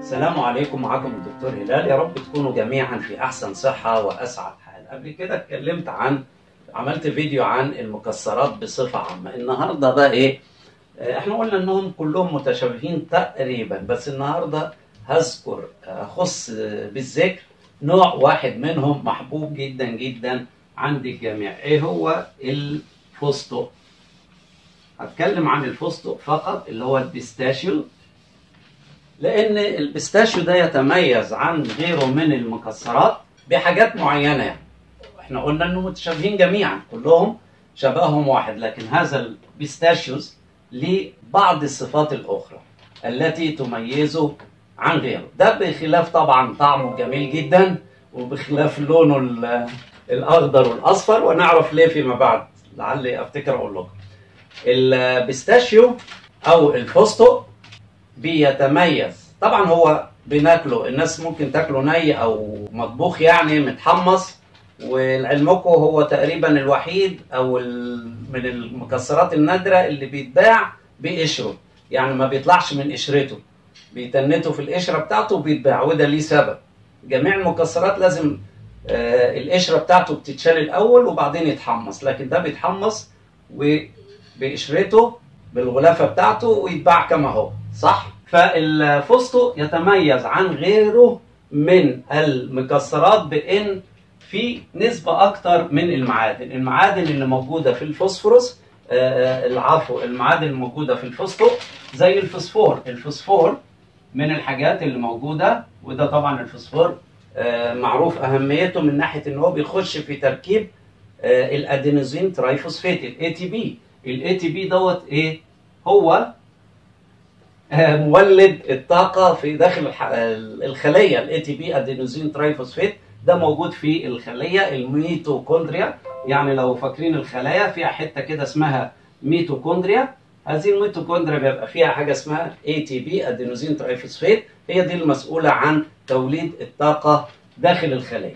السلام عليكم معكم الدكتور هلال يا رب تكونوا جميعا في احسن صحه واسعد حال قبل كده اتكلمت عن عملت فيديو عن المكسرات بصفه عامه النهارده بقى ايه آه، احنا قلنا انهم كلهم متشابهين تقريبا بس النهارده هذكر اخص آه، بالذكر نوع واحد منهم محبوب جدا جدا عند الجميع ايه هو الفستق هتكلم عن الفستق فقط اللي هو البيستاشيو لان البيستاشيو ده يتميز عن غيره من المكسرات بحاجات معينه يعني احنا قلنا انهم متشابهين جميعا كلهم شبههم واحد لكن هذا البيستاشيوز ليه بعض الصفات الاخرى التي تميزه عن غيره ده بخلاف طبعا طعمه جميل جدا وبخلاف لونه ال- الاخضر والاصفر ونعرف ليه فيما بعد لعلي افتكر اقول لكم البيستاشيو او الفستق بيتميز طبعا هو بناكله الناس ممكن تاكله ني او مطبوخ يعني متحمص ولعلمكم هو تقريبا الوحيد او ال- من المكسرات النادره اللي بيتباع بقشره يعني ما بيطلعش من قشرته بيتنته في القشره بتاعته وبيتباع وده ليه سبب جميع المكسرات لازم آه، القشره بتاعته بتتشال الاول وبعدين يتحمص لكن ده بيتحمص وبقشرته بالغلافه بتاعته ويتباع كما هو صح فالفستق يتميز عن غيره من المكسرات بان في نسبه اكتر من المعادن المعادن اللي موجوده في الفوسفورس آه، العفو المعادن الموجوده في الفستق زي الفوسفور الفوسفور من الحاجات اللي موجوده وده طبعا الفوسفور آه، معروف اهميته من ناحيه ان هو بيخش في تركيب آه، الادينوزين ترايفوسفات الاي تي بي الاي تي بي دوت ايه هو آه، مولد الطاقه في داخل الح- الخليه الاي تي بي ادينوزين ترايفوسفات ده موجود في الخليه الميتوكوندريا يعني لو فاكرين الخلايا فيها حته كده اسمها ميتوكوندريا هذه الميتوكوندريا بيبقى فيها حاجه اسمها اي تي بي ادينوزين ترايفوسفات هي دي المسؤوله عن توليد الطاقه داخل الخليه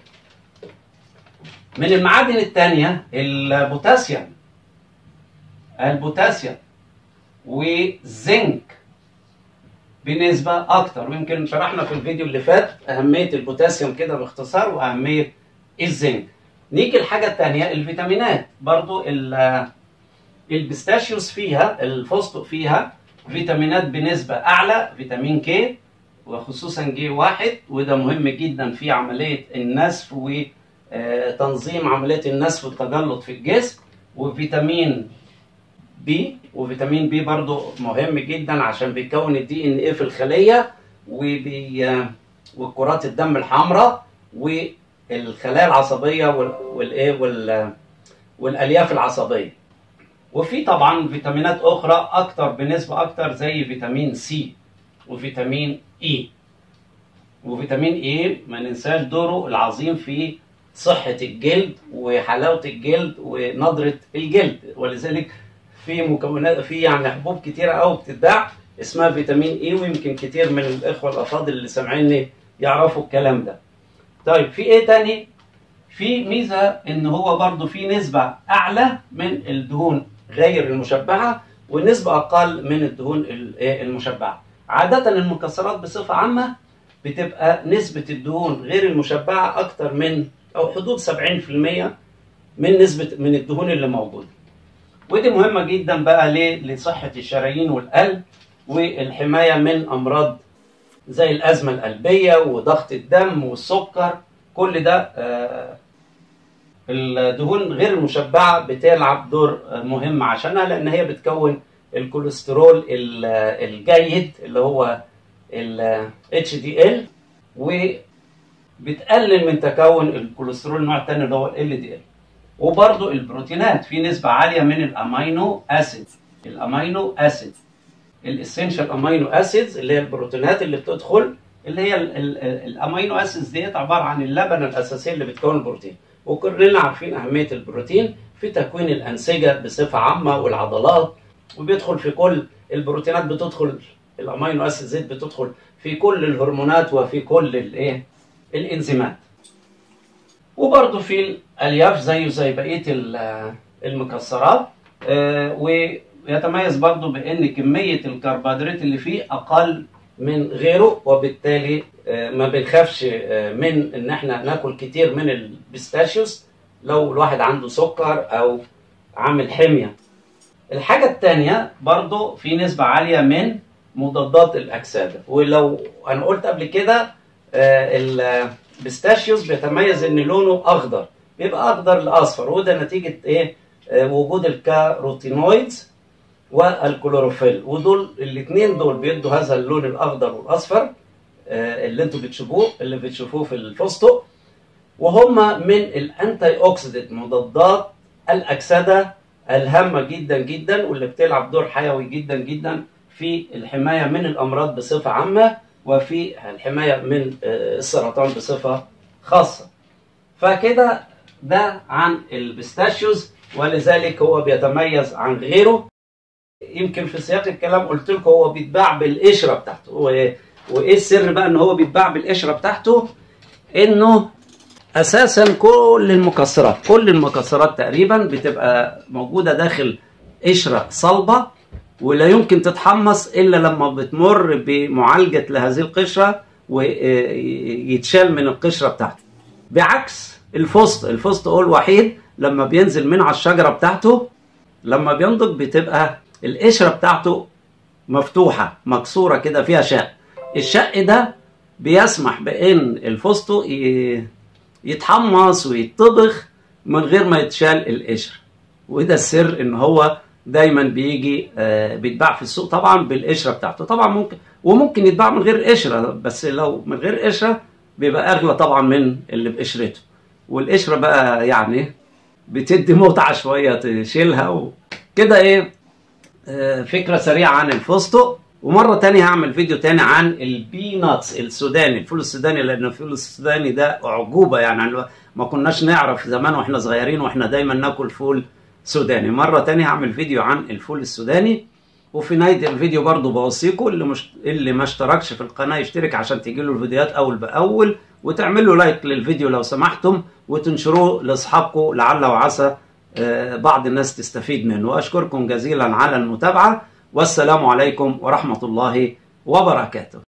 من المعادن الثانيه البوتاسيوم البوتاسيوم والزنك بنسبة أكتر ويمكن شرحنا في الفيديو اللي فات أهمية البوتاسيوم كده باختصار وأهمية الزنك نيجي الحاجة الثانية الفيتامينات برضو ال- البيستاشيوس فيها الفستق فيها فيتامينات بنسبة أعلى فيتامين كي وخصوصا جي واحد وده مهم جدا في عملية النسف وتنظيم عملية النسف والتجلط في الجسم وفيتامين بي وفيتامين بي برضو مهم جدا عشان بيكون الدي ان ايه في الخليه وبي وكرات الدم الحمراء والخلايا العصبيه وال- والايه وال والالياف العصبيه وفي طبعا فيتامينات اخرى اكتر بنسبه اكتر زي فيتامين سي وفيتامين اي وفيتامين اي ما ننساش دوره العظيم في صحة الجلد وحلاوة الجلد ونضرة الجلد ولذلك في مكونات في يعني حبوب كتيرة قوي بتتباع اسمها فيتامين اي ويمكن كتير من الاخوة الافاضل اللي سامعيني يعرفوا الكلام ده. طيب في ايه تاني؟ في ميزة ان هو برضو في نسبة اعلى من الدهون غير المشبعة ونسبة اقل من الدهون ال- إيه المشبعة. عادة المكسرات بصفة عامة بتبقى نسبة الدهون غير المشبعة أكتر من أو حدود 70% من نسبة من الدهون اللي موجودة. ودي مهمة جدا بقى ليه؟ لصحة الشرايين والقلب والحماية من أمراض زي الأزمة القلبية وضغط الدم والسكر كل ده آه، الدهون غير المشبعة بتلعب دور آه، مهم عشانها لأن هي بتكون الكوليسترول ال- الجيد اللي هو ال HDL وبتقلل من تكون الكوليسترول النوع الثاني اللي هو ال LDL وبرضو البروتينات في نسبة عالية من الأمينو أسيد الأمينو أسيد الاسينشال امينو اسيدز اللي هي البروتينات اللي بتدخل اللي هي ال- ال- ال- الامينو اسيدز ديت عباره عن اللبنه الاساسيه اللي بتكون البروتين وكلنا عارفين اهميه البروتين في تكوين الانسجه بصفه عامه والعضلات وبيدخل في كل البروتينات بتدخل الامينو اسيدز ديت بتدخل في كل الهرمونات وفي كل الايه الانزيمات وبرضه في الالياف زيه زي بقيه ال- المكسرات آه، ويتميز برضه بان كميه الكربوهيدرات اللي فيه اقل من غيره وبالتالي ما بنخافش من ان احنا ناكل كتير من البيستاشيوس لو الواحد عنده سكر او عامل حميه الحاجه الثانيه برضو في نسبه عاليه من مضادات الاكسده ولو انا قلت قبل كده البيستاشيوس بيتميز ان لونه اخضر بيبقى اخضر لاصفر وده نتيجه ايه وجود الكاروتينويدز والكلوروفيل ودول الاثنين دول بيدوا هذا اللون الاخضر والاصفر اللي انتوا بتشوفوه اللي بتشوفوه في الفستق وهم من الانتي اوكسيدنت مضادات الاكسده الهامه جدا جدا واللي بتلعب دور حيوي جدا جدا في الحمايه من الامراض بصفه عامه وفي الحمايه من السرطان بصفه خاصه فكده ده عن البيستاشيوز ولذلك هو بيتميز عن غيره يمكن في سياق الكلام قلت لكم هو بيتباع بالقشره بتاعته وايه السر بقى ان هو بيتباع بالقشره بتاعته انه اساسا كل المكسرات كل المكسرات تقريبا بتبقى موجوده داخل قشره صلبه ولا يمكن تتحمص الا لما بتمر بمعالجه لهذه القشره ويتشال من القشره بتاعته بعكس الفسط الفسط هو الوحيد لما بينزل من على الشجره بتاعته لما بينضج بتبقى القشره بتاعته مفتوحه مكسوره كده فيها شق الشق ده بيسمح بان الفستق يتحمص ويتطبخ من غير ما يتشال القشر وده السر ان هو دايما بيجي بيتباع في السوق طبعا بالقشره بتاعته طبعا ممكن وممكن يتباع من غير قشره بس لو من غير قشره بيبقى اغلى طبعا من اللي بقشرته والقشره بقى يعني بتدي متعه شويه تشيلها وكده ايه فكره سريعه عن الفستق ومره تانية هعمل فيديو تاني عن البيناتس السوداني الفول السوداني لان الفول السوداني ده اعجوبه يعني ما كناش نعرف زمان واحنا صغيرين واحنا دايما ناكل فول سوداني مره تانية هعمل فيديو عن الفول السوداني وفي نهايه الفيديو برضو بوصيكم اللي مش اللي ما اشتركش في القناه يشترك عشان تيجي له الفيديوهات اول باول وتعملوا لايك للفيديو لو سمحتم وتنشروه لاصحابكم لعل وعسى بعض الناس تستفيد منه واشكركم جزيلا على المتابعه والسلام عليكم ورحمه الله وبركاته